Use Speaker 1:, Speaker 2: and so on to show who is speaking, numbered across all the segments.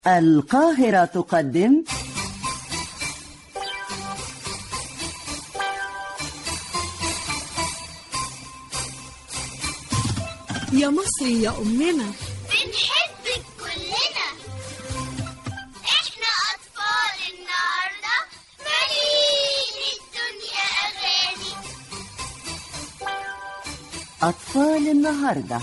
Speaker 1: القاهرة تقدم
Speaker 2: يا مصري يا أمنا
Speaker 3: بنحبك كلنا احنا اطفال النهارده مالين الدنيا اغاني
Speaker 1: أطفال النهاردة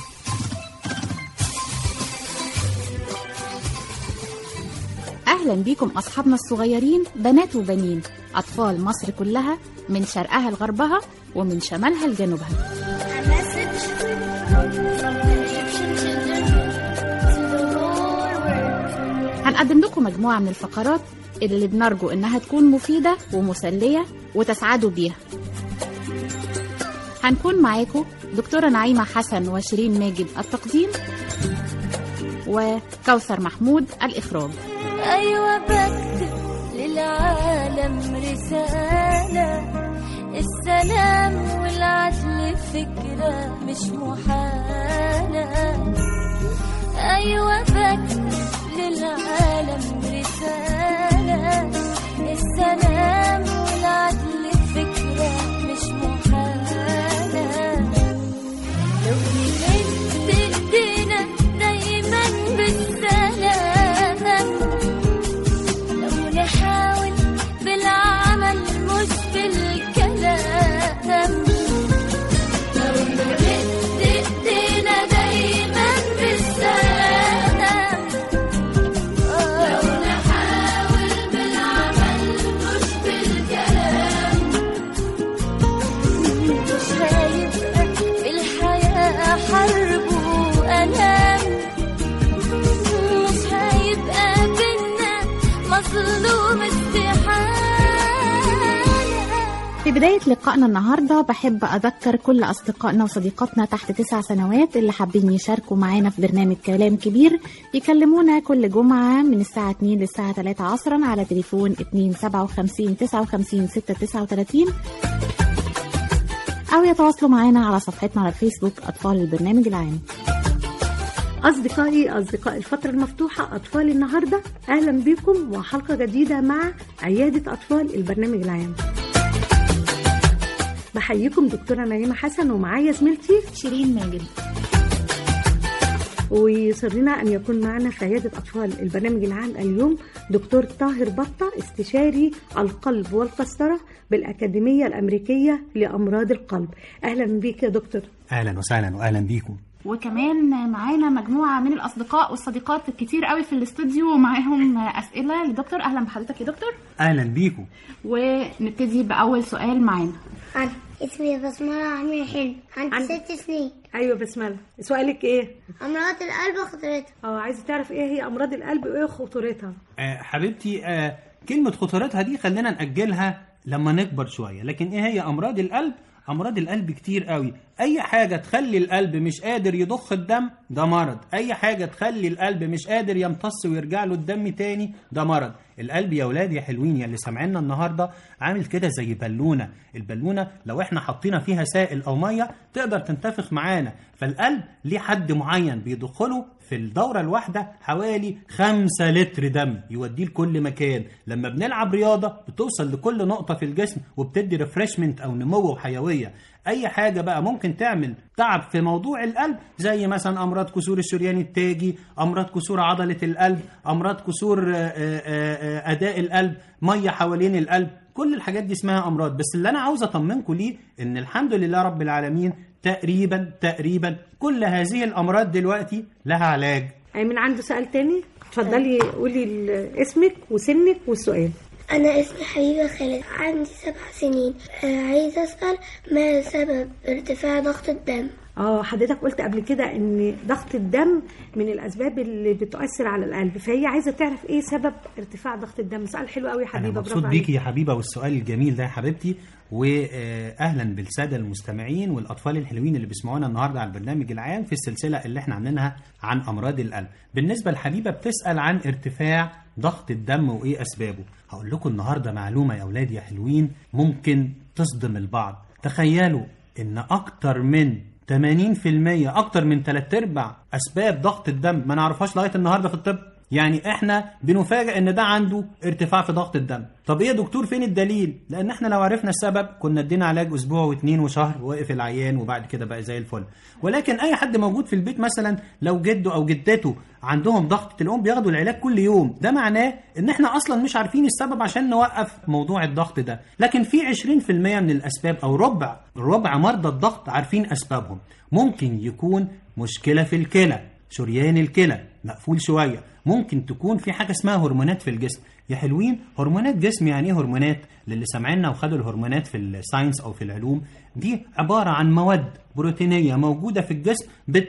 Speaker 4: أهلا بيكم أصحابنا الصغيرين بنات وبنين أطفال مصر كلها من شرقها لغربها ومن شمالها لجنوبها
Speaker 3: A message from the Egyptian children to the whole world.
Speaker 4: هنقدم لكم مجموعة من الفقرات اللي بنرجو إنها تكون مفيدة ومسلية وتسعدوا بيها هنكون معاكم دكتورة نعيمة حسن وشيرين ماجد التقديم وكوثر محمود الإخراج
Speaker 5: أيوة بكتب للعالم رسالة السلام والعدل فكرة مش محالة أيوة بكتب للعالم رسالة السلام والعدل فكرة مش محالة لو نمد ايدينا دايما بالسلام لو نحاول بالعمل مش بالكلام لو نمد ايدينا دايما بالسلام لو نحاول بالعمل مش بالكلام مش هيبقى في الحياة حرب وألام مش هيبقى بينا مظلوم استحالة
Speaker 4: في بداية لقائنا النهاردة بحب أذكر كل أصدقائنا وصديقاتنا تحت تسع سنوات اللي حابين يشاركوا معانا في برنامج كلام كبير يكلمونا كل جمعة من الساعة 2 للساعة 3 عصرا على تليفون 257 59 639 أو يتواصلوا معانا على صفحتنا على الفيسبوك أطفال البرنامج العام
Speaker 6: أصدقائي أصدقاء الفترة المفتوحة أطفال النهاردة أهلا بكم وحلقة جديدة مع عيادة أطفال البرنامج العام بحييكم دكتورة نعيمة حسن ومعايا زميلتي
Speaker 4: شيرين ماجد
Speaker 6: ويسرنا أن يكون معنا في عيادة أطفال البرنامج العام اليوم دكتور طاهر بطة استشاري القلب والقسطرة بالأكاديمية الأمريكية لأمراض القلب أهلا بيك يا دكتور
Speaker 7: اهلا وسهلا واهلا بيكم
Speaker 4: وكمان معانا مجموعة من الأصدقاء والصديقات كتير قوي في الاستوديو ومعاهم أسئلة لدكتور أهلا بحضرتك يا دكتور
Speaker 7: اهلا بيكم
Speaker 4: ونبتدي بأول سؤال معانا
Speaker 3: أنا اسمي بسملة عمرو حلو عندي
Speaker 6: عن-
Speaker 3: ست سنين
Speaker 6: أيوة بسملة سؤالك إيه؟
Speaker 3: أمراض القلب وخطرتها
Speaker 6: اه عايزة تعرف إيه هي أمراض القلب وإيه خطورتها
Speaker 7: آه حبيبتي آه كلمه خطورتها دي خلينا ناجلها لما نكبر شويه لكن ايه هي امراض القلب امراض القلب كتير قوي اي حاجه تخلي القلب مش قادر يضخ الدم ده مرض اي حاجه تخلي القلب مش قادر يمتص ويرجع له الدم تاني ده مرض القلب يا ولاد يا حلوين يا اللي سامعيننا النهارده عامل كده زي بالونه البالونه لو احنا حطينا فيها سائل او ميه تقدر تنتفخ معانا فالقلب ليه حد معين بيدخله في الدورة الواحدة حوالي 5 لتر دم يوديه لكل مكان لما بنلعب رياضة بتوصل لكل نقطة في الجسم وبتدي ريفرشمنت أو نمو وحيوية أي حاجة بقى ممكن تعمل تعب في موضوع القلب زي مثلا أمراض كسور الشريان التاجي أمراض كسور عضلة القلب أمراض كسور آه، آه، آه، أداء القلب مية حوالين القلب كل الحاجات دي اسمها أمراض بس اللي أنا عاوز أطمنكم ليه إن الحمد لله رب العالمين تقريبا تقريبا كل هذه الأمراض دلوقتي لها علاج
Speaker 6: أيمن عنده سؤال تاني اتفضلي قولي ال- اسمك وسنك والسؤال
Speaker 3: أنا اسمي حبيبة خالد عندي سبع سنين آه، عايزة أسأل ما سبب ارتفاع ضغط الدم
Speaker 6: اه حضرتك قلت قبل كده ان ضغط الدم من الاسباب اللي بتؤثر على القلب فهي عايزه تعرف ايه سبب ارتفاع ضغط الدم سؤال حلو قوي يا
Speaker 7: أنا
Speaker 6: حبيبه
Speaker 7: مبسوط
Speaker 6: برافو
Speaker 7: بيكي
Speaker 6: عليكي
Speaker 7: يا حبيبة والسؤال الجميل ده يا حبيبتي وأهلا بالسادة المستمعين والأطفال الحلوين اللي بيسمعونا النهاردة على البرنامج العام في السلسلة اللي احنا عاملينها عن أمراض القلب بالنسبة لحبيبة بتسأل عن ارتفاع ضغط الدم وإيه أسبابه هقول لكم النهاردة معلومة يا أولاد يا حلوين ممكن تصدم البعض تخيلوا إن أكتر من 80% اكتر من 3 ارباع اسباب ضغط الدم ما نعرفهاش لغايه النهارده في الطب يعني احنا بنفاجئ ان ده عنده ارتفاع في ضغط الدم طب ايه يا دكتور فين الدليل لان احنا لو عرفنا السبب كنا ادينا علاج اسبوع واثنين وشهر وقف العيان وبعد كده بقى زي الفل ولكن اي حد موجود في البيت مثلا لو جده او جدته عندهم ضغط تلاقيهم بياخدوا العلاج كل يوم ده معناه ان احنا اصلا مش عارفين السبب عشان نوقف موضوع الضغط ده لكن في 20% من الاسباب او ربع ربع مرضى الضغط عارفين اسبابهم ممكن يكون مشكله في الكلى شريان الكلى مقفول شويه ممكن تكون في حاجه اسمها هرمونات في الجسم يا حلوين هرمونات جسم يعني ايه هرمونات للي سامعيننا وخدوا الهرمونات في الساينس او في العلوم دي عباره عن مواد بروتينيه موجوده في الجسم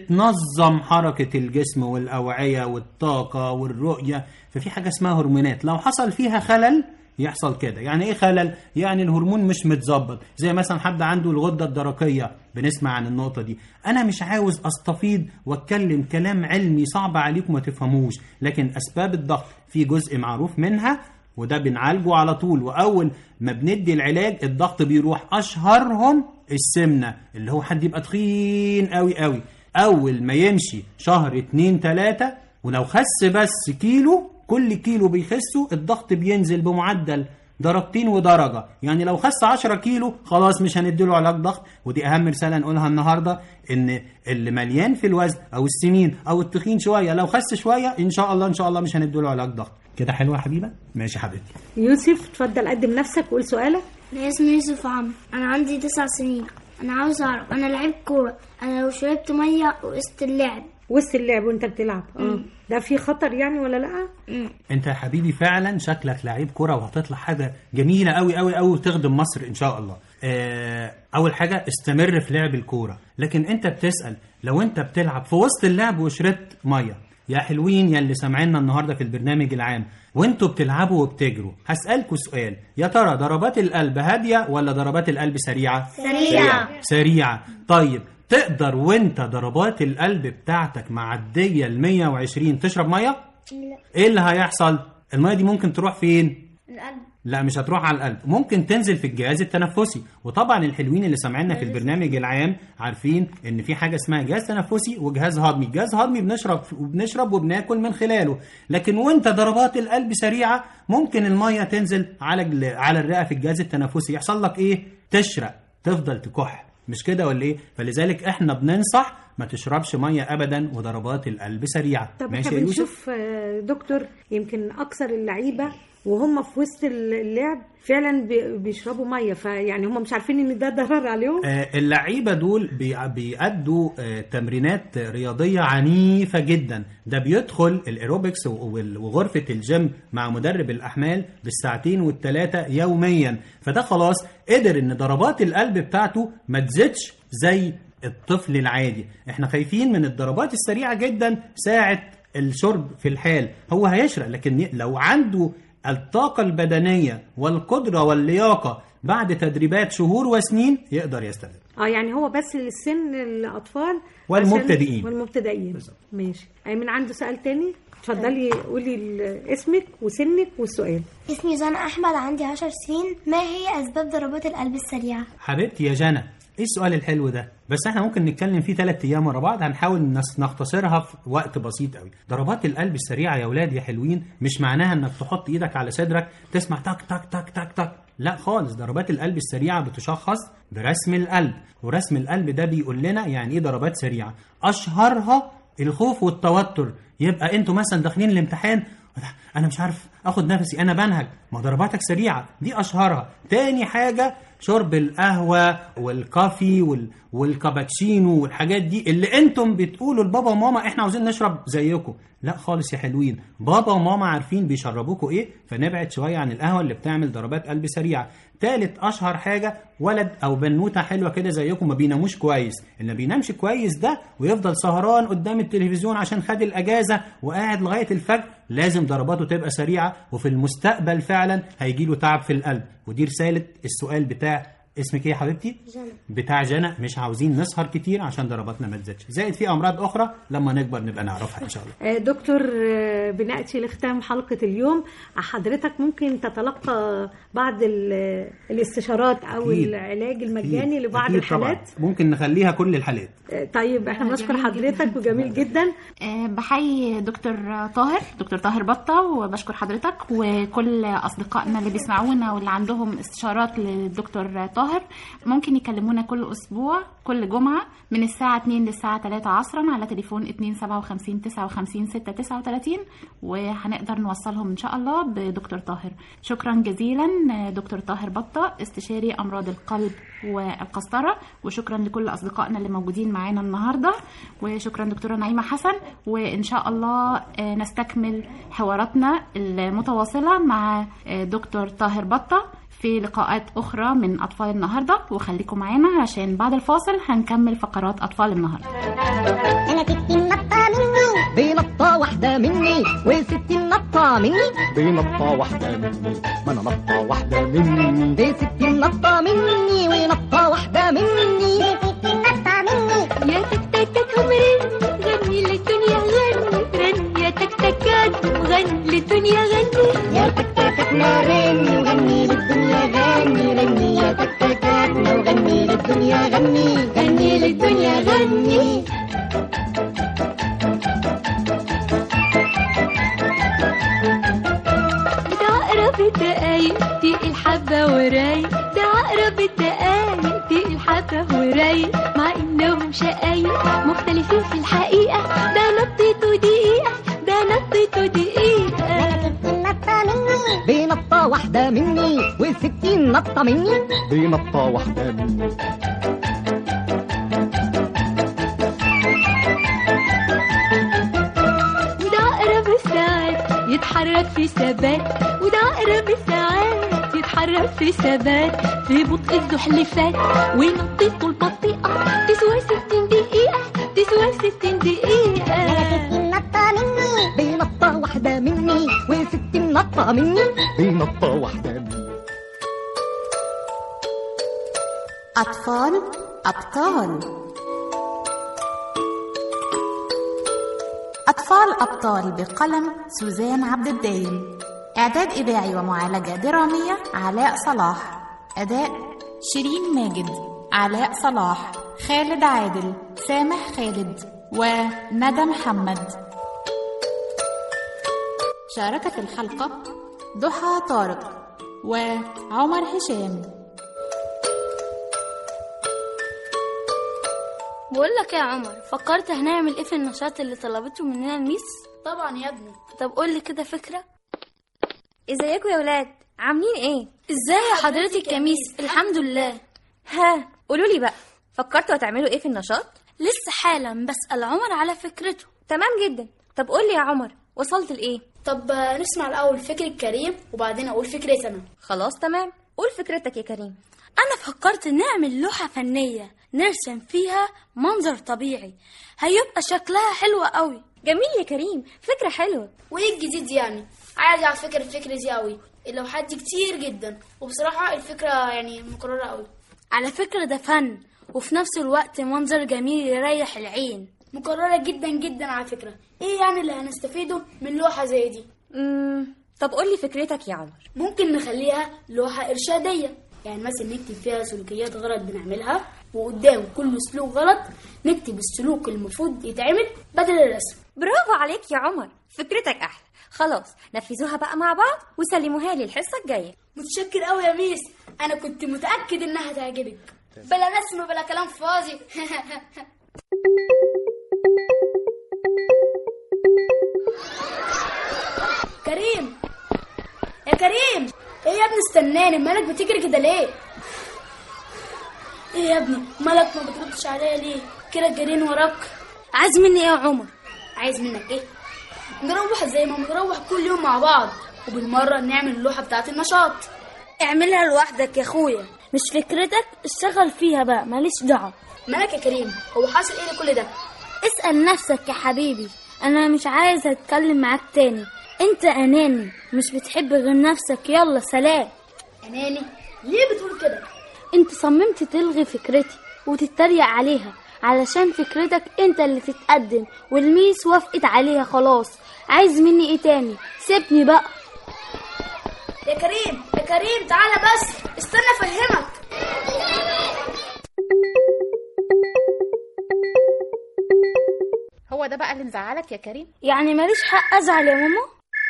Speaker 7: بتنظم حركه الجسم والاوعيه والطاقه والرؤيه ففي حاجه اسمها هرمونات لو حصل فيها خلل يحصل كده يعني ايه خلل يعني الهرمون مش متظبط زي مثلا حد عنده الغده الدرقيه بنسمع عن النقطه دي انا مش عاوز استفيض واتكلم كلام علمي صعب عليكم ما تفهموش لكن اسباب الضغط في جزء معروف منها وده بنعالجه على طول واول ما بندي العلاج الضغط بيروح اشهرهم السمنه اللي هو حد يبقى تخين قوي قوي اول ما يمشي شهر اتنين تلاتة ولو خس بس كيلو كل كيلو بيخسه الضغط بينزل بمعدل درجتين ودرجة يعني لو خس 10 كيلو خلاص مش هنديله علاج ضغط ودي أهم رسالة نقولها النهاردة إن اللي مليان في الوزن أو السمين أو التخين شوية لو خس شوية إن شاء الله إن شاء الله مش هنديله علاج ضغط كده حلوة يا حبيبة ماشي يا حبيبتي
Speaker 6: يوسف اتفضل قدم نفسك وقول سؤالك
Speaker 3: أنا اسمي يوسف عمرو أنا عندي تسع سنين أنا عاوز أعرف أنا لعيب كورة أنا لو شربت مية وسط اللعب
Speaker 6: وسط اللعب وانت بتلعب اه ده في خطر يعني ولا لا
Speaker 7: انت يا حبيبي فعلا شكلك لعيب كرة وهتطلع حاجة جميلة قوي قوي قوي وتخدم مصر ان شاء الله آه، اول حاجة استمر في لعب الكورة لكن انت بتسأل لو انت بتلعب في وسط اللعب وشربت مية يا حلوين يا اللي سامعيننا النهارده في البرنامج العام وانتوا بتلعبوا وبتجروا هسألكوا سؤال يا ترى ضربات القلب هادية ولا ضربات القلب سريعة؟
Speaker 3: سريعة.
Speaker 7: سريعة طيب تقدر وانت ضربات القلب بتاعتك معدية ال 120 تشرب مية؟
Speaker 3: لا
Speaker 7: ايه اللي هيحصل؟ المية دي ممكن تروح فين؟
Speaker 3: القلب
Speaker 7: لا مش هتروح على القلب ممكن تنزل في الجهاز التنفسي وطبعا الحلوين اللي سامعيننا في البرنامج العام عارفين ان في حاجه اسمها جهاز تنفسي وجهاز هضمي الجهاز هضمي بنشرب وبنشرب وبناكل من خلاله لكن وانت ضربات القلب سريعه ممكن الميه تنزل على الج- على الرئه في الجهاز التنفسي يحصل لك ايه تشرق تفضل تكح مش كده ولا ايه فلذلك احنا بننصح ما تشربش ميه ابدا وضربات القلب سريعه
Speaker 6: طب
Speaker 7: ماشي
Speaker 6: احنا
Speaker 7: يا يوسف
Speaker 6: بنشوف آه، دكتور يمكن اكثر اللعيبه وهم في وسط اللعب فعلا بي- بيشربوا ميه فيعني هم مش عارفين ان ده ضرر عليهم
Speaker 7: آه، اللعيبه دول بي- بيأدوا آه، تمرينات رياضيه عنيفه جدا ده بيدخل الايروبكس وال- وغرفه الجيم مع مدرب الاحمال بالساعتين والثلاثه يوميا فده خلاص قدر ان ضربات القلب بتاعته ما تزيدش زي الطفل العادي احنا خايفين من الضربات السريعه جدا ساعه الشرب في الحال هو هيشرق لكن لو عنده الطاقة البدنية والقدرة واللياقة بعد تدريبات شهور وسنين يقدر يستمر
Speaker 6: اه يعني هو بس للسن الاطفال
Speaker 7: والمبتدئين.
Speaker 6: عشان- والمبتدئين
Speaker 7: بالظبط.
Speaker 6: ماشي ايمن عنده سؤال تاني اتفضلي قولي ال- اسمك وسنك والسؤال
Speaker 3: اسمي جانا أحمد عندي عشر سنين ما هي أسباب ضربات القلب السريعة؟
Speaker 7: حبيبتي يا جنى ايه السؤال الحلو ده بس احنا ممكن نتكلم فيه ثلاث ايام ورا بعض هنحاول نس- نختصرها في وقت بسيط قوي ضربات القلب السريعه يا اولاد يا حلوين مش معناها انك تحط ايدك على صدرك تسمع تك تك تك تك تك لا خالص ضربات القلب السريعه بتشخص برسم القلب ورسم القلب ده بيقول لنا يعني ايه ضربات سريعه اشهرها الخوف والتوتر يبقى انتوا مثلا داخلين الامتحان انا مش عارف اخد نفسي انا بنهج ما ضرباتك سريعه دي اشهرها تاني حاجه شرب القهوه والكافي وال... والكابتشينو والحاجات دي اللي انتم بتقولوا لبابا وماما احنا عاوزين نشرب زيكم لا خالص يا حلوين بابا وماما عارفين بيشربوكوا ايه فنبعد شويه عن القهوه اللي بتعمل ضربات قلب سريعه تالت اشهر حاجه ولد او بنوته حلوه كده زيكم ما بيناموش كويس اللي ما بينامش كويس ده ويفضل سهران قدام التلفزيون عشان خد الاجازه وقاعد لغايه الفجر لازم ضرباته تبقى سريعه وفي المستقبل فعلا هيجي له تعب في القلب ودي رساله السؤال بتاع اسمك ايه يا حبيبتي
Speaker 3: جنى.
Speaker 7: بتاع جنى مش عاوزين نسهر كتير عشان ضرباتنا ما تزيدش زائد في امراض اخرى لما نكبر نبقى نعرفها ان شاء الله
Speaker 6: آه، دكتور آه، بنأتي لختام حلقة اليوم حضرتك ممكن تتلقى بعض ال- الاستشارات أو
Speaker 7: أكيد.
Speaker 6: العلاج المجاني
Speaker 7: أكيد.
Speaker 6: لبعض
Speaker 7: أكيد طبعاً.
Speaker 6: الحالات
Speaker 7: ممكن نخليها كل الحالات
Speaker 6: آه، طيب احنا بنشكر
Speaker 4: جميل جداً.
Speaker 6: حضرتك وجميل جدا
Speaker 4: آه، بحيي دكتور طاهر دكتور طاهر بطة وبشكر حضرتك وكل أصدقائنا اللي بيسمعونا واللي عندهم استشارات للدكتور طاهر ممكن يكلمونا كل أسبوع كل جمعة من الساعة 2 للساعة 3 عصرا على تليفون 257 59 639 وهنقدر نوصلهم إن شاء الله بدكتور طاهر شكرا جزيلا آه، دكتور طاهر بطة استشاري أمراض القلب والقسطرة وشكرا لكل أصدقائنا اللي موجودين معانا النهاردة وشكرا دكتورة نعيمة حسن وإن شاء الله آه، نستكمل حواراتنا المتواصلة مع آه، دكتور طاهر بطة في لقاءات أخرى من أطفال النهاردة وخليكم معانا عشان بعد الفاصل هنكمل فقرات أطفال النهاردة
Speaker 5: انا ستي نطة مني
Speaker 8: بنطة واحدة مني وستي نطة مني بنطة واحدة مني ما أنا نطة واحدة مني بستي نطة مني ونطة واحدة مني
Speaker 5: ستي نطة مني يا تكتكات غني غني للدنيا غني غني يا تكتكات غني للدنيا غني
Speaker 8: يا تكتكاتنا غني وغني للدنيا غني غني يا تكتكاتنا وغني للدنيا غني غني للدنيا غني
Speaker 5: ده عقرب الدقايق دي الحبة وراي ده عقرب الدقايق دي الحبة وراي مع انهم شقايق مختلفين في الحقيقة ده نطيته دقيقة ده نطيته دقيقة نطة مني
Speaker 8: بنطة واحدة مني وستي نطة مني بنطة واحدة مني
Speaker 5: وده عقرب الساعات يتحرك في ثبات وده عقرب الساعات يتحرك في ثبات في بطء الزحلفات ونطته البطيئة تسوى ستين دقيقة تسوى ستين دقيقة نطة مني
Speaker 8: بنطة واحدة مني وستي نطة مني بنطة واحدة مني
Speaker 4: أطفال أبطال أطفال أبطال بقلم سوزان عبد الدايم إعداد إذاعي ومعالجة درامية علاء صلاح أداء شيرين ماجد علاء صلاح خالد عادل سامح خالد وندى محمد شارك في الحلقة ضحى طارق وعمر هشام
Speaker 9: بقول لك يا عمر فكرت هنعمل ايه في النشاط اللي طلبته مننا الميس
Speaker 10: طبعا يا ابني
Speaker 9: طب قول لي كده فكره
Speaker 10: ازيكم يا ولاد عاملين ايه
Speaker 9: ازاي يا حضرتك يا ميس الحمد لله
Speaker 10: ها قولوا لي بقى فكرتوا هتعملوا ايه في النشاط
Speaker 9: لسه حالا بسأل عمر على فكرته
Speaker 10: تمام جدا طب قول لي يا عمر وصلت لايه
Speaker 2: طب آه، نسمع الأول فكرة كريم وبعدين أقول فكرتي أنا
Speaker 10: خلاص تمام قول فكرتك يا كريم
Speaker 9: انا فكرت نعمل لوحة فنية نرسم فيها منظر طبيعي هيبقى شكلها حلو قوي
Speaker 10: جميل يا كريم فكرة حلوة
Speaker 2: وإيه الجديد يعني؟ عادي على فكرة الفكرة دي أوي اللوحات دي كتير جدا وبصراحة الفكرة يعني مكررة أوي
Speaker 9: على فكرة ده فن وفي نفس الوقت منظر جميل يريح العين
Speaker 2: مكررة جدا جدا على فكرة إيه يعني اللي هنستفيده من لوحة زي دي؟
Speaker 10: مم. طب قول لي فكرتك يا عمر
Speaker 2: ممكن نخليها لوحة إرشادية يعني مثلا نكتب فيها سلوكيات غلط بنعملها وقدام كل سلوك غلط نكتب السلوك المفروض يتعمل بدل الرسم
Speaker 10: برافو عليك يا عمر فكرتك احلى خلاص نفذوها بقى مع بعض وسلموها لي الحصة الجاية
Speaker 2: متشكر قوي يا ميس انا كنت متاكد انها تعجبك بلا رسم بلا كلام فاضي كريم يا كريم ايه يا ابني استناني مالك بتجري كده ليه ايه يا ابني مالك ما بتردش عليا ليه كده جارين وراك
Speaker 9: عايز مني ايه يا عمر
Speaker 2: عايز منك ايه نروح زي ما بنروح كل يوم مع بعض وبالمره نعمل اللوحه بتاعه النشاط
Speaker 9: اعملها لوحدك يا اخويا مش فكرتك اشتغل فيها بقى ماليش دعوه
Speaker 2: مالك يا كريم هو حاصل ايه لكل ده
Speaker 9: اسأل نفسك يا حبيبي انا مش عايز اتكلم معاك تاني انت اناني مش بتحب غير نفسك يلا سلام
Speaker 2: اناني ليه بتقول كده
Speaker 9: انت صممت تلغي فكرتي وتتريق عليها علشان فكرتك انت اللي تتقدم والميس وافقت عليها خلاص عايز مني ايه تاني سيبني بقى
Speaker 2: يا كريم يا كريم تعالى بس استنى افهمك
Speaker 11: هو ده بقى اللي مزعلك يا كريم
Speaker 9: يعني ماليش حق ازعل يا ماما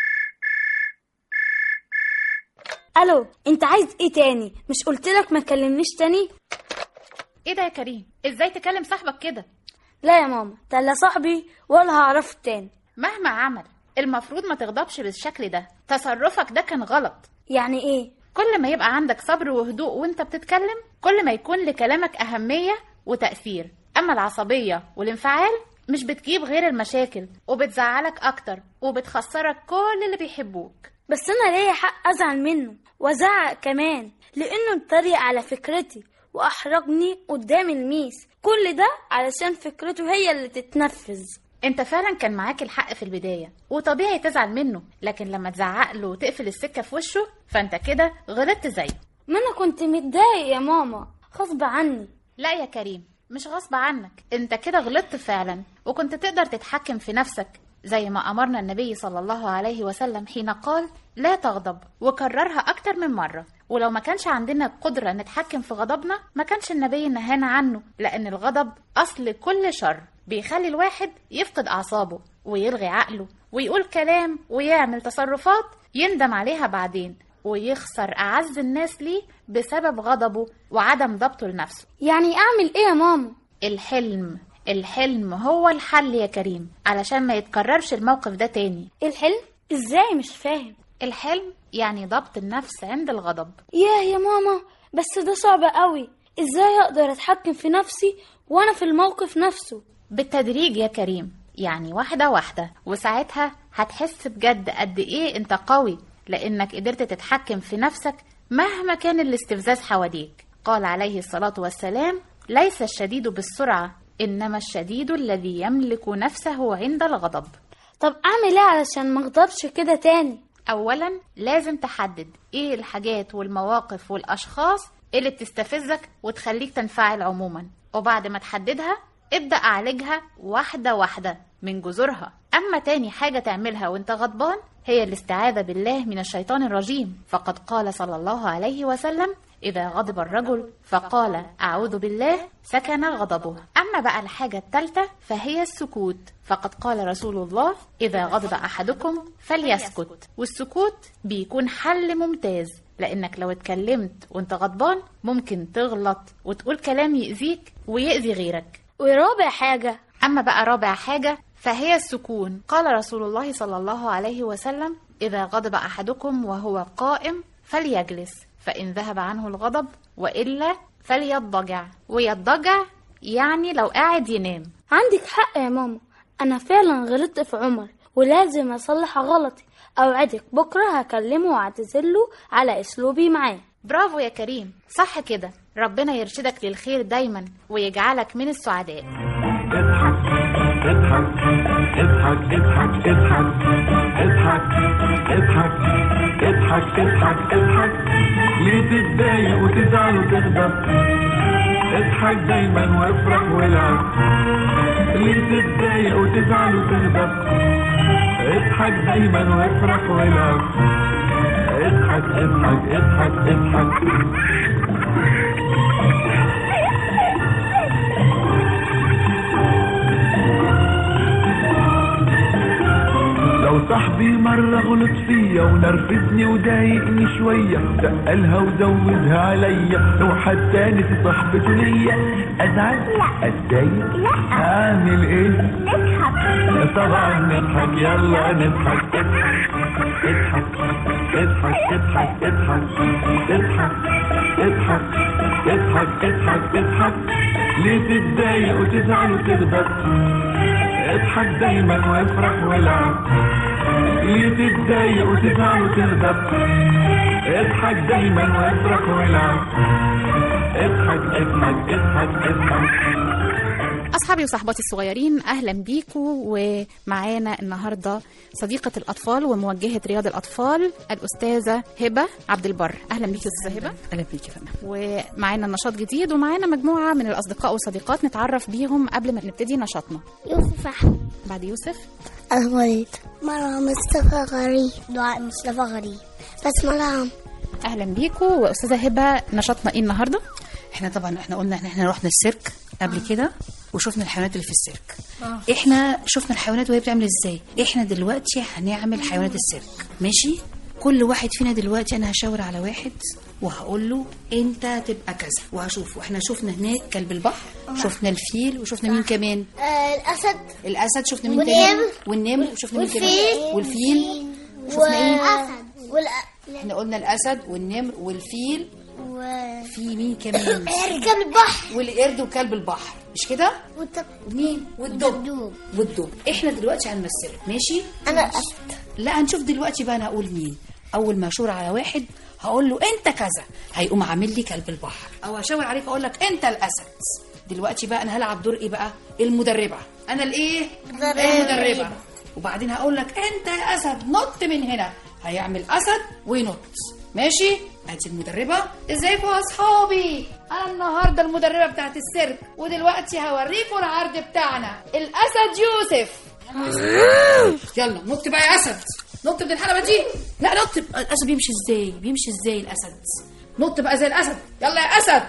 Speaker 9: الو انت عايز ايه تاني مش قلتلك ما تكلمنيش تاني
Speaker 11: ايه ده يا كريم ازاي تكلم صاحبك كده
Speaker 9: لا يا ماما ده لا صاحبي ولا هعرفه تاني
Speaker 11: مهما عمل المفروض ما تغضبش بالشكل ده تصرفك ده كان غلط
Speaker 9: يعني ايه
Speaker 11: كل ما يبقى عندك صبر وهدوء وانت بتتكلم كل ما يكون لكلامك أهمية وتأثير أما العصبية والانفعال مش بتجيب غير المشاكل وبتزعلك أكتر وبتخسرك كل اللي بيحبوك
Speaker 9: بس انا ليا حق ازعل منه وازعق كمان لانه اتريق على فكرتي واحرجني قدام الميس كل ده علشان فكرته هي اللي تتنفذ
Speaker 11: انت فعلا كان معاك الحق في البداية وطبيعي تزعل منه لكن لما تزعق له وتقفل السكة في وشه فانت كده غلطت زيه
Speaker 9: ما انا كنت متضايق يا ماما غصب عني
Speaker 11: لا يا كريم مش غصب عنك انت كده غلطت فعلا وكنت تقدر تتحكم في نفسك زي ما أمرنا النبي صلى الله عليه وسلم حين قال لا تغضب وكررها أكتر من مرة ولو ما كانش عندنا القدرة نتحكم في غضبنا ما كانش النبي نهانا عنه لأن الغضب أصل كل شر بيخلي الواحد يفقد أعصابه ويلغي عقله ويقول كلام ويعمل تصرفات يندم عليها بعدين ويخسر أعز الناس ليه بسبب غضبه وعدم ضبطه لنفسه
Speaker 9: يعني اعمل ايه يا ماما
Speaker 11: الحلم الحلم هو الحل يا كريم علشان ما يتكررش الموقف ده تاني
Speaker 9: الحلم ازاي مش فاهم
Speaker 11: الحلم يعني ضبط النفس عند الغضب
Speaker 9: ياه يا ماما بس ده صعب قوي ازاي اقدر اتحكم في نفسي وانا في الموقف نفسه
Speaker 11: بالتدريج يا كريم يعني واحدة واحدة وساعتها هتحس بجد قد ايه انت قوي لانك قدرت تتحكم في نفسك مهما كان الاستفزاز حواليك قال عليه الصلاة والسلام ليس الشديد بالسرعة إنما الشديد الذي يملك نفسه عند الغضب
Speaker 9: طب اعمل ايه علشان ما اغضبش كده تاني
Speaker 11: أولا لازم تحدد إيه الحاجات والمواقف والأشخاص اللي بتستفزك وتخليك تنفعل عموما وبعد ما تحددها ابدأ أعالجها واحدة واحدة من جذورها أما تاني حاجة تعملها وانت غضبان هي الاستعاذة بالله من الشيطان الرجيم فقد قال صلى الله عليه وسلم إذا غضب الرجل فقال أعوذ بالله سكن غضبه أما بقى الحاجة الثالثة فهي السكوت فقد قال رسول الله إذا غضب أحدكم فليسكت والسكوت بيكون حل ممتاز لأنك لو اتكلمت وانت غضبان ممكن تغلط وتقول كلام يأذيك ويأذي غيرك
Speaker 9: ورابع حاجة
Speaker 11: أما بقى رابع حاجة فهي السكون قال رسول الله صلى الله عليه وسلم إذا غضب أحدكم وهو قائم فليجلس فإن ذهب عنه الغضب وإلا فليضجع ويضجع يعني لو قاعد ينام
Speaker 9: عندك حق يا ماما انا فعلا غلطت في عمر ولازم اصلح غلطي اوعدك بكره هكلمه واعتذرله على اسلوبي معاه
Speaker 11: برافو يا كريم صح كده ربنا يرشدك للخير دايما ويجعلك من السعداء
Speaker 12: اضحك اضحك اضحك اضحك اضحك اضحك اضحك اضحك اضحك اضحك ليه تتضايق وتزعل وتغضب اضحك دايما وافرح والعب ليه تتضايق وتزعل وتغضب اضحك دايما وافرح والعب اضحك اضحك اضحك اضحك لو صاحبي مرة غلط فيا ونرفزني وضايقني شوية سألها وزودها عليا لو حتى نسي صاحبته ليا أزعل أتضايق لا أعمل إيه نضحك طبعا نضحك يلا نضحك اضحك اضحك اضحك اضحك اضحك اضحك اضحك اضحك اضحك ليه تتضايق وتزعل وتغضب اضحك دايما وافرح والعب ليه تتضايق وتزعل وتغضب اضحك دايما وافرح والعب اضحك اضحك اضحك اضحك
Speaker 4: أصحابي وصحباتي الصغيرين أهلا بيكم ومعانا النهاردة صديقة الأطفال وموجهة رياض الأطفال الأستاذة هبة عبد البر أهلا بيكي يا أستاذة هبة
Speaker 13: اهلا بيك يا فندم
Speaker 4: ومعانا نشاط جديد ومعانا مجموعة من الأصدقاء والصديقات نتعرف بيهم قبل ما نبتدي نشاطنا
Speaker 3: يوسف أحمد
Speaker 4: بعد يوسف
Speaker 3: الوليد مرة مصطفى غريب دعاء مصطفى غريب بس مرام
Speaker 4: أهلا بيكم وأستاذة هبة نشاطنا إيه النهاردة؟
Speaker 13: احنا طبعا احنا قلنا ان احنا رحنا السيرك قبل كده وشفنا الحيوانات اللي في السيرك احنا شفنا الحيوانات وهي بتعمل ازاي احنا دلوقتي هنعمل حيوانات السيرك ماشي كل واحد فينا دلوقتي انا هشاور على واحد وهقول له انت تبقى كذا وهشوفه احنا شفنا هناك كلب البحر شفنا الفيل وشفنا مين كمان
Speaker 3: الأسد
Speaker 13: الاسد شفنا مين
Speaker 3: والنمر.
Speaker 13: كمان والنمر وشفنا مين كمان
Speaker 3: والفيل.
Speaker 13: والفيل شفنا ايه
Speaker 3: والأسد والأ...
Speaker 13: احنا قلنا الاسد والنمر والفيل
Speaker 3: و...
Speaker 13: في مين كمان
Speaker 3: ركاب البحر
Speaker 13: والقرد وكلب البحر مش كده
Speaker 3: والتب...
Speaker 13: مين والدب والدب احنا دلوقتي هنمثلك ماشي
Speaker 3: أنا الأسد
Speaker 13: لا هنشوف دلوقتي بقى انا هقول مين اول ما اشور على واحد هقول له انت كذا هيقوم عامل لي كلب البحر او هشاور عليك اقول لك انت الاسد دلوقتي بقى انا هلعب دور ايه بقى المدربه انا الايه المدربه وبعدين هقول لك انت يا اسد نط من هنا هيعمل اسد وينط ماشي ادي المدربه ازيكم يا اصحابي انا النهارده المدربه بتاعت السيرك ودلوقتي هوريكم العرض بتاعنا الاسد يوسف يلا نط بقى يا اسد نط من الحلبه دي لا نط الاسد بيمشي ازاي بيمشي ازاي الاسد نط بقى زي الاسد يلا يا اسد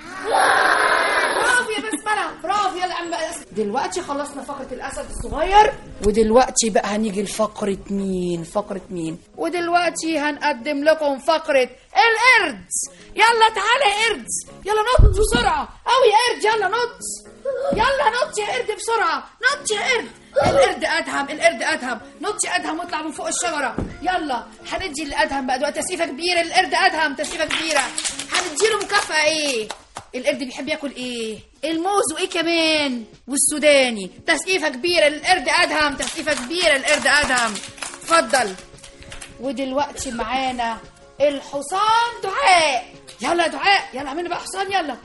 Speaker 13: برافو يا بسمله برافو يلا يا عم بقى الاسد دلوقتي خلصنا فقره الاسد الصغير ودلوقتي بقى هنيجي لفقره مين فقره مين ودلوقتي هنقدم لكم فقره القرد يلا تعالى يا قرد يلا نط بسرعه قوي يا قرد يلا نط يلا نط يا قرد بسرعه نط يا قرد القرد ادهم القرد ادهم نط يا ادهم واطلع من فوق الشجره يلا هندي لادهم بقى دلوقتي تسقيفه كبيره القرد ادهم تسقيفه كبيره هنديله مكافاه ايه القرد بيحب ياكل ايه الموز وايه كمان والسوداني تسقيفه كبيره للقرد ادهم تسقيفه كبيره للقرد ادهم اتفضل ودلوقتي معانا الحصان دعاء يلا يا دعاء يلا اعملي بقى حصان يلا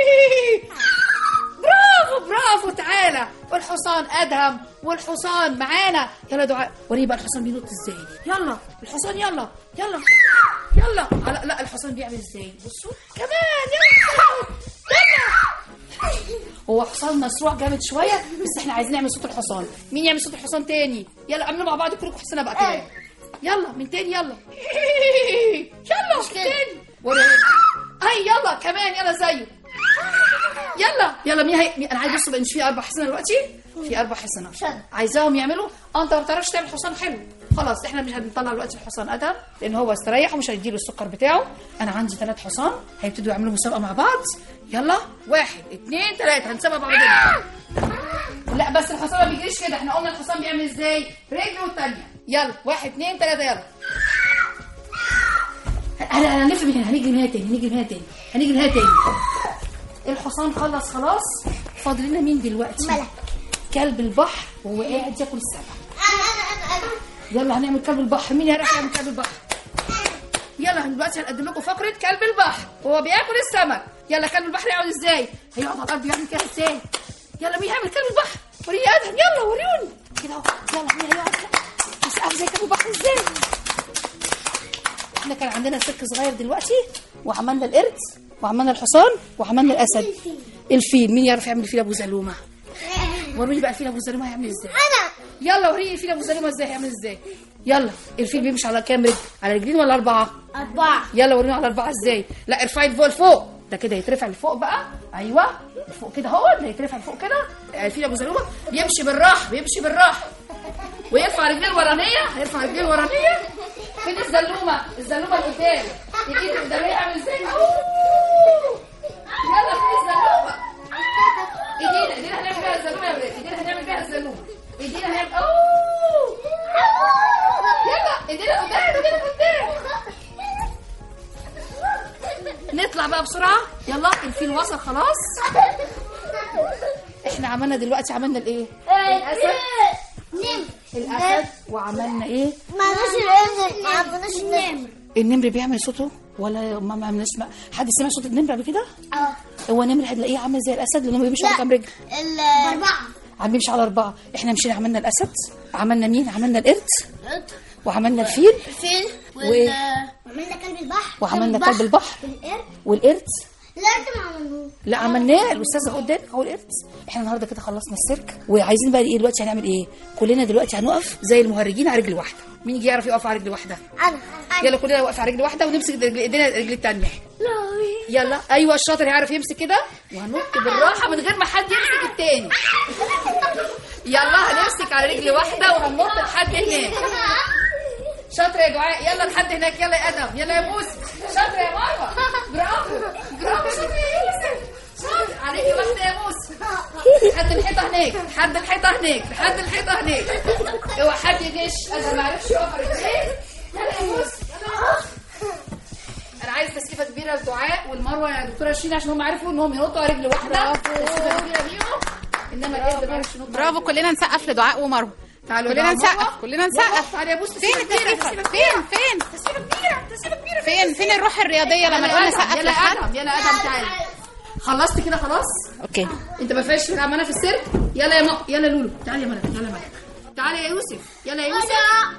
Speaker 13: برافو برافو تعالى والحصان ادهم والحصان معانا يلا دعاء وريني بقى الحصان بينط ازاي يلا الحصان يلا يلا يلا على لا الحصان بيعمل ازاي بصوا كمان يلا يلا هو حصان مسروع جامد شويه بس احنا عايزين نعمل صوت الحصان مين يعمل صوت الحصان تاني يلا اعملوا مع بعض كلكم حصانه بقى كمان يلا من تاني يلا يلا تاني وريني. اي يلا كمان يلا زيه يلا يلا مين هي مين- انا عايز بص بقى مش في اربع حصانه دلوقتي في اربع حصانه عايزاهم يعملوا اه انت ما بتعرفش تعمل حصان حلو خلاص احنا مش هنطلع دلوقتي الحصان ادهم لان هو استريح ومش هنديله السكر بتاعه انا عندي ثلاث حصان هيبتدوا يعملوا مسابقه مع بعض يلا واحد اتنين تلاته هنسابق بعضنا لا بس الحصان ما بيجريش كده احنا قلنا الحصان بيعمل ازاي رجل والتانية يلا واحد اتنين تلاته يلا هن- هنلف من هنا هنيجي من هنا تاني هنيجي من هنا تاني هنيجي من هنا تاني الحصان خلص خلاص فاضل لنا مين دلوقتي ملك كلب البحر وهو قاعد ياكل السمك يلا هنعمل كلب البحر مين هيعرف يعمل كلب البحر يلا دلوقتي هنقدم لكم فقره كلب البحر وهو بياكل السمك يلا كلب البحر يقعد ازاي هيقعد على الارض يعمل كده ازاي يلا مين هيعمل كلب البحر وريني يا ادهم يلا وريوني كده اهو يلا مين هيقعد يسقف زي كلب البحر ازاي احنا كان عندنا سلك صغير دلوقتي وعملنا القرد وعملنا الحصان وعملنا الاسد الفيل مين يعرف يعمل الفيل ابو زلومه وروني بقى الفيل ابو زلومه هيعمل ازاي انا يلا وريني الفيل ابو زلومه ازاي هيعمل ازاي يلا الفيل بيمشي على كام رجل على رجلين ولا اربعه
Speaker 3: أربعة
Speaker 13: يلا وريني على اربعه ازاي لا ارفعي لفوق لفوق ده كده يترفع لفوق بقى ايوه لفوق كده اهو ده يترفع لفوق كده الفيل ابو زلومه بيمشي بالراحه بيمشي بالراحه ويرفع رجليه الورانيه هيرفع رجليه الورانيه فين الزلومه الزلومه اللي قدام الايد القداميه عامل ازاي أوه. يلا فين الزلومه ايدينا ايدينا هنعمل بيها الزلومه يا ولاد ايدينا هنعمل بيها الزلومه ايدينا هنعمل اوه يلا ايدينا قدام ايدينا قدام نطلع بقى بسرعه يلا الفيل وصل خلاص احنا عملنا دلوقتي عملنا الايه الاسد
Speaker 3: نمر
Speaker 13: الاسد وعملنا ايه
Speaker 3: ما عملناش النمر ما عملناش النمر
Speaker 13: النمر بيعمل صوته ولا ما ما عملناش ما- حد سمع صوت النمر قبل كده
Speaker 3: اه
Speaker 13: هو نمر هتلاقيه عامل زي الاسد لانه بيمشي على كام رجل
Speaker 3: الأربعة
Speaker 13: عم بيمشي على اربعه احنا مشينا عملنا الاسد عملنا مين عملنا القرد وعملنا الفيل
Speaker 3: الفيل
Speaker 13: و-
Speaker 3: وال وعملنا كلب البحر
Speaker 13: وعملنا كلب البحر
Speaker 3: والقرد
Speaker 13: والقرد
Speaker 3: لا ده ما عملناهوش
Speaker 13: لا عملناه الاستاذ قدام هو القرد احنا النهارده كده خلصنا السيرك وعايزين بقى ايه دلوقتي هنعمل ايه كلنا دلوقتي هنقف زي المهرجين على رجل واحده مين يجي يعرف يقف على رجل واحده
Speaker 3: أنا
Speaker 13: يلا كلنا واقف على رجل واحده ونمسك رجل ايدينا الرجل الثانيه يلا ايوه الشاطر يعرف يمسك كده وهنط بالراحه من غير ما حد يمسك التاني يلا هنمسك على رجل واحده وهننط لحد هناك شاطره يا دعاء يلا لحد هناك يلا يا ادم يلا يا موسى شاطره يا مروه برافو برافو شاطره يا يوسف شاطر عليكي واحده يا موسى لحد الحيطه هناك لحد الحيطه هناك لحد الحيطه هناك اوعى حد يغش انا ما اعرفش يقف على رجليه يلا يا موسى يلا يا موسى انا عايز تسقيفه كبيره لدعاء والمروه يا دكتوره شيرين عشان هم عرفوا انهم ينطوا على رجل واحده تسقيفه كبيره ليهم انما القرد ما عرفش ينط
Speaker 11: برافو كلنا نسقف لدعاء ومروه
Speaker 13: تعالوا
Speaker 11: كلنا
Speaker 13: يا
Speaker 11: نسقف
Speaker 13: مروة.
Speaker 11: كلنا نسقف
Speaker 13: تعالي يا بوس
Speaker 11: فين التسقيفه فين فين فين فين الروح الرياضيه لما نقول نسقف
Speaker 13: يلا
Speaker 11: لحد
Speaker 13: ادم يلا ادم تعالي خلصت كده خلاص
Speaker 11: اوكي
Speaker 13: انت ما فيهاش تلعب معانا في السيرك يلا يا مق يلا لولو تعالي يا ملك يلا يا ملك تعالي يا يوسف يلا يا يوسف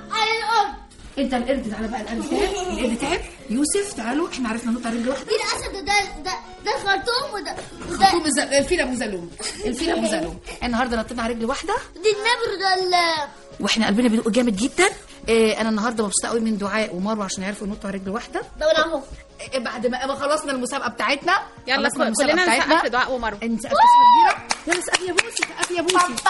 Speaker 13: انت القرد تعالى بقى القرد تعب القرد تعب يوسف تعالوا احنا عرفنا نقطع رجل واحده
Speaker 3: دي الأسد ده ده ده الخرطوم وده
Speaker 13: خرطوم الز- الفيل ابو زلوم الفيل ابو زلوم النهارده نطينا على رجل واحده
Speaker 3: دي النمر ده ال
Speaker 13: واحنا قلبنا بيدق جامد جدا إيه انا النهارده مبسوطه قوي من دعاء ومروه عشان يعرفوا ينطوا على رجل واحده
Speaker 3: ده ولا اهو
Speaker 13: إيه بعد ما ما خلصنا المسابقه بتاعتنا
Speaker 11: يلا
Speaker 13: خلصنا المسابقة
Speaker 11: كلنا
Speaker 13: بتاعتنا.
Speaker 11: نسقف لدعاء ومروه
Speaker 13: انت سقفت كبيره يلا سقف يا بوسي سقف يا بوسي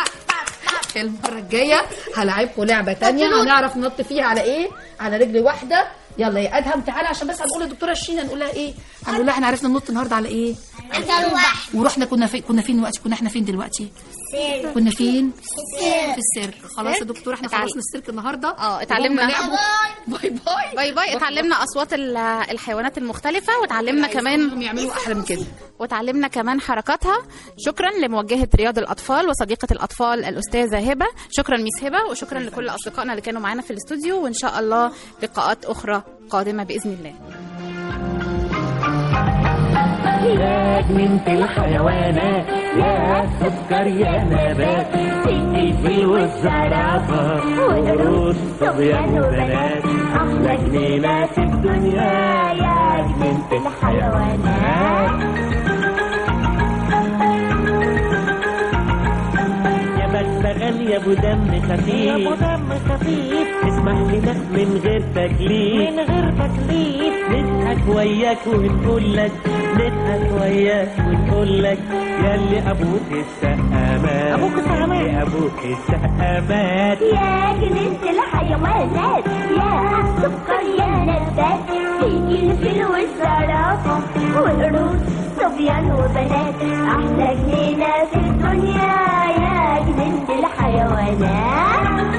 Speaker 13: المره الجايه هلاعبكم لعبه تانية هنعرف ننط فيها على ايه على رجل واحده يلا يا ادهم تعالى عشان بس هنقول للدكتوره شينا نقول لها ايه هنقول لها احنا عرفنا ننط النهارده على ايه ورحنا كنا فين كنا فين دلوقتي كنا احنا فين دلوقتي كنا فين في السيرك خلاص يا دكتور احنا
Speaker 11: اتعلم.
Speaker 13: خلصنا السيرك النهارده
Speaker 11: اه اتعلمنا
Speaker 13: وهم لعبوا. باي باي
Speaker 11: باي باي اتعلمنا اصوات ال- الحيوانات المختلفه وتعلمنا كمان
Speaker 13: انهم يعملوا احلى من كده
Speaker 11: وتعلمنا كمان حركاتها شكرا لموجهه رياض الاطفال وصديقه الاطفال الاستاذه هبه شكرا ميس هبه وشكرا لكل اصدقائنا اللي كانوا معانا في الاستوديو وان شاء الله لقاءات اخرى قادمه باذن الله
Speaker 14: يا جنينة الحيوانات يا سكر يا نبات الفيل والزرافة والقرود صبيان وبنات أحلى جنينة في الدنيا يا جنينة الحيوانات يا بغبغان يا ابو دم خفيف يا ابو دم خفيف اسمح لنا من غير تكليف من غير تكليف نضحك وياك ونقول لك نضحك وياك ونقول لك يا اللي ابوك السقامات ابوك السقامات يا ابوك السقامات
Speaker 3: يا جنينة الحيوانات يا سكر يا نبات فيك الفيل والزرافة والقرود صبيان وبنات أحلى جنينة في الدنيا يا جنينة الحيوانات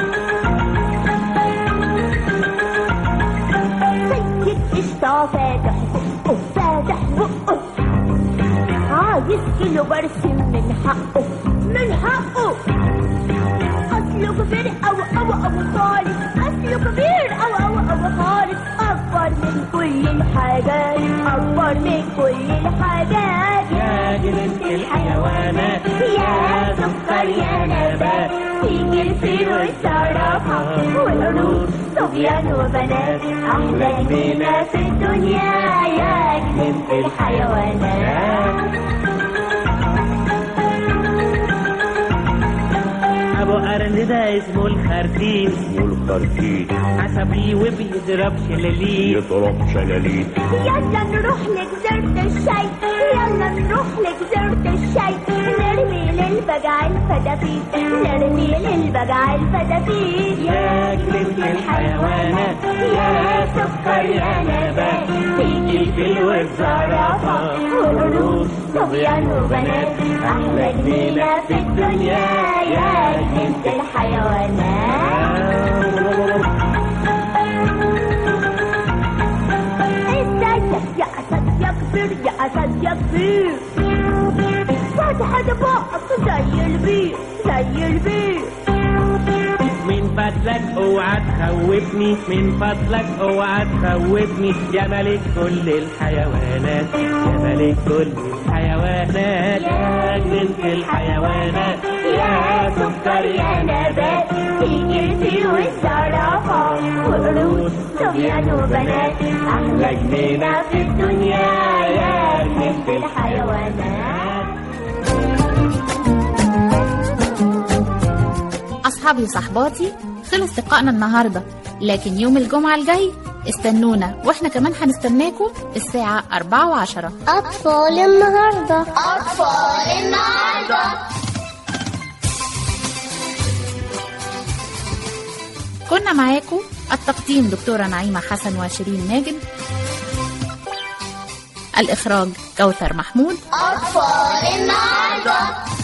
Speaker 3: سيد قشطة فاتح بقه فاتح بقه عايز كيلو برسم من حقه من حقه أصله كبير أو أو أو خالص أصله كبير أو أو أو خالص أكبر من كل الحاجات أكبر من كل الحاجات
Speaker 14: يا جنينة الحيوانات
Speaker 3: يا سكر يا نبات فيك الفيل والزرافة والقرود صبيان وبنات أحلى جنينة في الدنيا يا جنينة الحيوانات
Speaker 14: ابو قرن ده اسمه الخرتيت اسمه الخرتيت عصبي وبيضرب شلاليت يضرب شلاليت
Speaker 3: يلا نروح لجزيرة الشاي يلا نروح لجزيرة الشاي نرمي للبجع الفتافيت نرمي للبجع الفتافيت
Speaker 14: يا جنينة الحيوانات
Speaker 3: يا سكر يا نبات فيك الفيل والزرافة والقرود صبيان وبنات أحلى جنينة في الدنيا يا جنينة الحيوانات استنى يا أسد يا كبير يا أسد يا كبير فتح بقك زي البير زي البير
Speaker 14: من بدلة فضلك اوعى تخوفني من فضلك اوعى تخوفني يا ملك كل الحيوانات يا ملك كل الحيوانات يا جنة الحيوانات يا سكر يا نبات
Speaker 3: الجنس والزرافة وقرود صبيان وبنات أحلى جنينة في الدنيا يا جنة الحيوانات
Speaker 11: أصحابي وصحباتي خلص لقائنا النهاردة لكن يوم الجمعة الجاي استنونا واحنا كمان هنستناكم الساعة 4 وعشرة
Speaker 3: أطفال النهاردة أطفال النهاردة
Speaker 11: كنا معاكم التقديم دكتورة نعيمة حسن وشيرين ماجد الإخراج كوثر محمود
Speaker 3: أطفال النهاردة